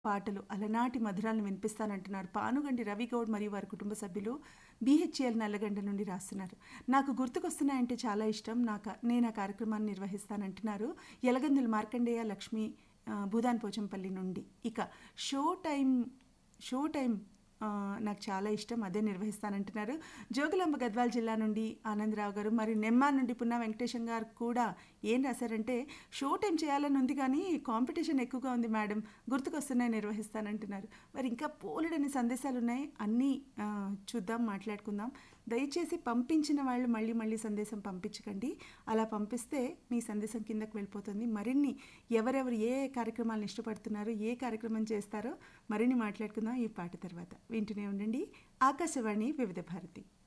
పాటలు అలనాటి మధురాలను వినిపిస్తానంటున్నారు పానుగండి రవిగౌడ్ మరియు వారి కుటుంబ సభ్యులు బీహెచ్ఎల్ నల్లగండ నుండి రాస్తున్నారు నాకు గుర్తుకొస్తున్నాయంటే చాలా ఇష్టం నాకు నేను ఆ కార్యక్రమాన్ని నిర్వహిస్తానంటున్నారు యలగందుల మార్కండేయ లక్ష్మి ఆ, భూదాన్ పోచంపల్లి నుండి ఇక షో టైం షో టైం ఆ, నాకు చాలా ఇష్టం అదే నిర్వహిస్తానంటున్నారు జోగులాంబ గద్వాల్ జిల్లా నుండి ఆనందరావు గారు మరియు నెమ్మా నుండి పున్నా వెంకటేశం గారు కూడా ఏం రాశారంటే షో టైం చేయాలని ఉంది కానీ కాంపిటీషన్ ఎక్కువగా ఉంది మేడం గుర్తుకొస్తున్నాయి నిర్వహిస్తానంటున్నారు మరి ఇంకా పోలెడని సందేశాలు ఉన్నాయి అన్నీ ఆ, చూద్దాం మాట్లాడుకుందాం దయచేసి పంపించిన వాళ్ళు మళ్ళీ మళ్ళీ సందేశం పంపించకండి అలా పంపిస్తే మీ సందేశం కిందకు వెళ్ళిపోతుంది మరిన్ని ఎవరెవరు ఏ కార్యక్రమాలను ఇష్టపడుతున్నారో ఏ కార్యక్రమం చేస్తారో మరిన్ని మాట్లాడుకుందాం ఈ పాట తర్వాత వింటూనే ఉండండి ఆకాశవాణి వివిధ భారతి